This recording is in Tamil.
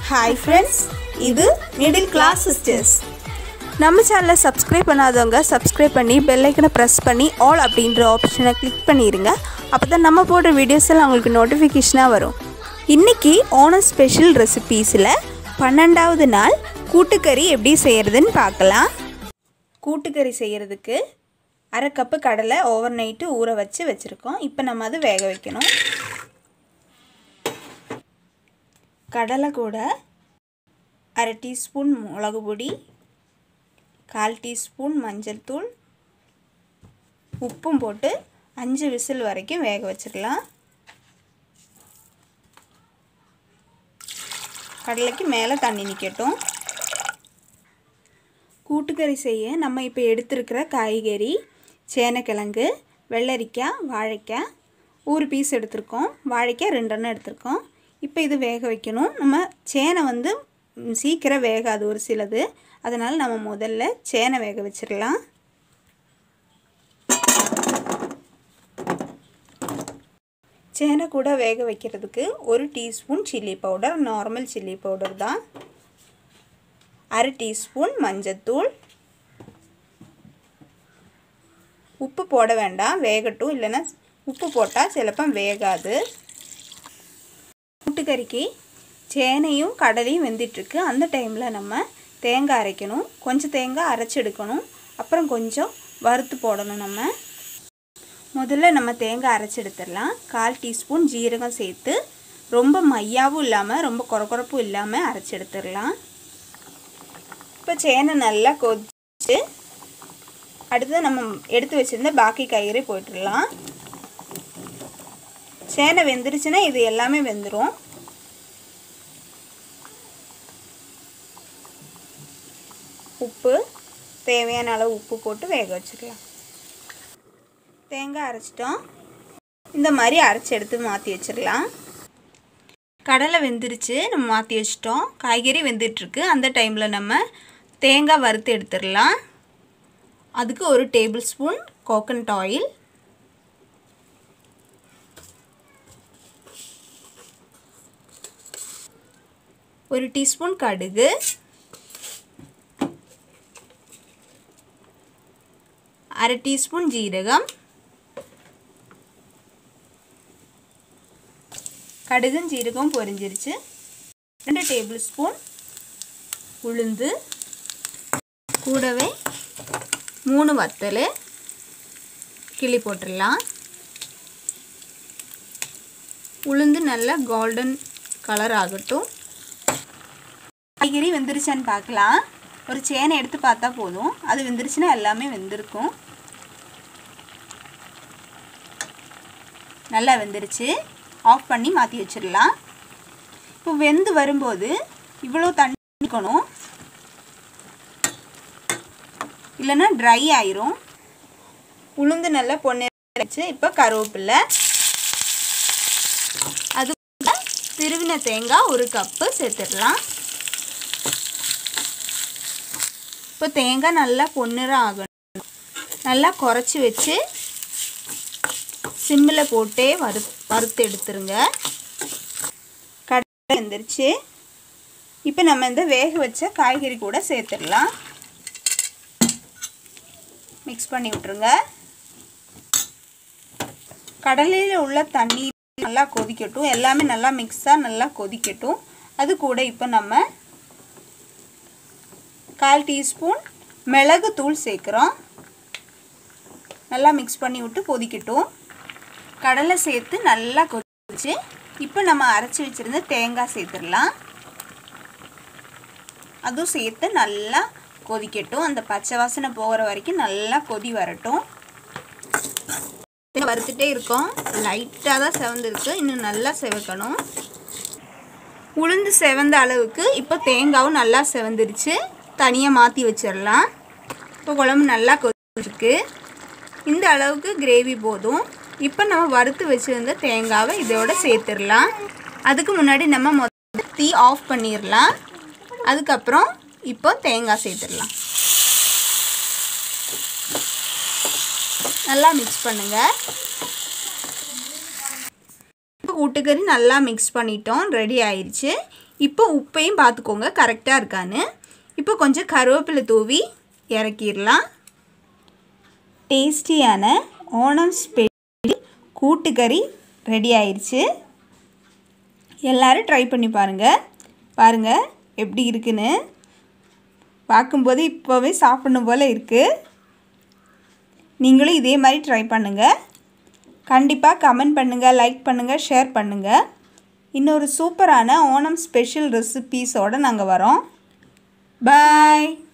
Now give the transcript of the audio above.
ஹாய் ஃப்ரெண்ட்ஸ் இது மிடில் கிளாஸ் சிஸ்டர்ஸ் நம்ம சேனலை சப்ஸ்கிரைப் பண்ணாதவங்க சப்ஸ்கிரைப் பண்ணி பெல் ஐக்கனை ப்ரெஸ் பண்ணி ஆல் அப்படின்ற ஆப்ஷனை கிளிக் பண்ணிடுங்க அப்போ தான் நம்ம போடுற வீடியோஸ் எல்லாம் உங்களுக்கு நோட்டிஃபிகேஷனாக வரும் இன்றைக்கி ஓணம் ஸ்பெஷல் ரெசிபீஸில் பன்னெண்டாவது நாள் கூட்டுக்கறி எப்படி செய்கிறதுன்னு பார்க்கலாம் கூட்டுக்கறி செய்கிறதுக்கு அரை கப்பு கடலை ஓவர் நைட்டு ஊற வச்சு வச்சுருக்கோம் இப்போ நம்ம அது வேக வைக்கணும் கடலை கூட அரை டீஸ்பூன் மிளகு பொடி கால் டீஸ்பூன் மஞ்சள் தூள் உப்பும் போட்டு அஞ்சு விசில் வரைக்கும் வேக வச்சிடலாம் கடலைக்கு மேலே தண்ணி நிற்கட்டும் கூட்டுக்கறி செய்ய நம்ம இப்போ எடுத்துருக்கிற காய்கறி சேனக்கிழங்கு வெள்ளரிக்காய் வாழைக்காய் ஒரு பீஸ் எடுத்திருக்கோம் வாழைக்காய் ரெண்டெண்ணம் எடுத்திருக்கோம் இப்போ இது வேக வைக்கணும் நம்ம சேனை வந்து சீக்கிரம் வேகாது ஒரு சிலது அதனால் நம்ம முதல்ல சேனை வேக வச்சிடலாம் சேனை கூட வேக வைக்கிறதுக்கு ஒரு teaspoon chilli powder normal chilli powder தான் அரை டீஸ்பூன் மஞ்சத்தூள் உப்பு போட வேண்டாம் வேகட்டும் இல்லைன்னா உப்பு போட்டால் சிலப்போ வேகாது கூட்டுக்கறிக்கு சேனையும் கடலையும் வெந்துட்டுருக்கு அந்த டைமில் நம்ம தேங்காய் அரைக்கணும் கொஞ்சம் தேங்காய் அரைச்சி எடுக்கணும் அப்புறம் கொஞ்சம் வறுத்து போடணும் நம்ம முதல்ல நம்ம தேங்காய் அரைச்சி எடுத்துடலாம் கால் டீஸ்பூன் ஜீரகம் சேர்த்து ரொம்ப மையாவும் இல்லாமல் ரொம்ப குறக்குறப்பும் இல்லாமல் அரைச்சி எடுத்துடலாம் இப்போ சேனை நல்லா கொதிச்சு அடுத்து நம்ம எடுத்து வச்சுருந்த பாக்கி காய்கறி போட்டுடலாம் சேனை வெந்துருச்சுன்னா இது எல்லாமே வெந்துடும் உப்பு தேவையான அளவு உப்பு போட்டு வேக வச்சுக்கலாம் தேங்காய் அரைச்சிட்டோம் இந்த மாதிரி அரைச்சி எடுத்து மாற்றி வச்சிடலாம் கடலை வெந்துருச்சு நம்ம மாற்றி வச்சிட்டோம் காய்கறி வெந்துட்டுருக்கு அந்த டைமில் நம்ம தேங்காய் வறுத்து எடுத்துடலாம் அதுக்கு ஒரு டேபிள் ஸ்பூன் கோகனட் ஆயில் ஒரு டீஸ்பூன் கடுகு அரை டீஸ்பூன் ஜீரகம் கடுகும் ஜீரகம் பொரிஞ்சிருச்சு ரெண்டு டேபிள் ஸ்பூன் உளுந்து கூடவே மூணு வத்தல் கிள்ளி போட்டுடலாம் உளுந்து நல்லா கோல்டன் கலர் ஆகட்டும் காய்கறி வெந்துருச்சான்னு பார்க்கலாம் ஒரு சேனை எடுத்து பார்த்தா போதும் அது வெந்துருச்சுன்னா எல்லாமே வெந்திருக்கும் நல்லா வெந்துருச்சு ஆஃப் பண்ணி மாற்றி வச்சிடலாம் இப்போ வெந்து வரும்போது இவ்வளோ தண்ணி இருக்கணும் இல்லைன்னா ட்ரை ஆயிரும் உளுந்து நல்லா பொண்ணு வச்சு இப்போ கருவேப்பில்லை அது திருவின தேங்காய் ஒரு கப்பு சேர்த்துடலாம் இப்போ தேங்காய் நல்லா பொன்னிறம் ஆகணும் நல்லா குறைச்சி வச்சு சிம்மில் போட்டே வறு வறுத்து எடுத்துருங்க கடலை வந்துருச்சு இப்போ நம்ம இந்த வேக வச்ச காய்கறி கூட சேர்த்துடலாம் மிக்ஸ் பண்ணி விட்ருங்க கடலையில் உள்ள தண்ணி நல்லா கொதிக்கட்டும் எல்லாமே நல்லா மிக்ஸாக நல்லா கொதிக்கட்டும் அது கூட இப்போ நம்ம கால் டீஸ்பூன் மிளகு தூள் சேர்க்குறோம் நல்லா மிக்ஸ் பண்ணி விட்டு கொதிக்கட்டும் கடலை சேர்த்து நல்லா கொதிச்சு இப்போ நம்ம அரைச்சி வச்சுருந்த தேங்காய் சேர்த்துடலாம் அதுவும் சேர்த்து நல்லா கொதிக்கட்டும் அந்த பச்சை வாசனை போகிற வரைக்கும் நல்லா கொதி வரட்டும் வறுத்துட்டே இருக்கோம் லைட்டாக தான் செவந்துருக்கு இன்னும் நல்லா செவக்கணும் உளுந்து செவந்த அளவுக்கு இப்போ தேங்காவும் நல்லா செவந்துருச்சு தனியாக மாற்றி வச்சிடலாம் இப்போ குழம்பு நல்லா கொதிச்சிருக்கு இந்த அளவுக்கு கிரேவி போதும் இப்போ நம்ம வறுத்து வச்சுருந்த தேங்காவை இதோட சேர்த்துடலாம் அதுக்கு முன்னாடி நம்ம மொத்த தீ ஆஃப் பண்ணிடலாம் அதுக்கப்புறம் இப்போ தேங்காய் சேர்த்துடலாம் நல்லா மிக்ஸ் பண்ணுங்கள் கூட்டுக்கறி நல்லா மிக்ஸ் பண்ணிட்டோம் ரெடி ஆயிடுச்சு இப்போ உப்பையும் பார்த்துக்கோங்க கரெக்டாக இருக்கான்னு இப்போ கொஞ்சம் கருவேப்பிலை தூவி இறக்கிடலாம் டேஸ்டியான ஓணம் ஸ்பெஷல் கூட்டுக்கறி ரெடி ஆயிடுச்சு எல்லோரும் ட்ரை பண்ணி பாருங்கள் பாருங்கள் எப்படி இருக்குன்னு பார்க்கும்போது இப்போவே சாப்பிடணும் போல் இருக்குது நீங்களும் இதே மாதிரி ட்ரை பண்ணுங்கள் கண்டிப்பாக கமெண்ட் பண்ணுங்கள் லைக் பண்ணுங்கள் ஷேர் பண்ணுங்கள் இன்னொரு சூப்பரான ஓணம் ஸ்பெஷல் ரெசிபீஸோடு நாங்கள் வரோம் பாய்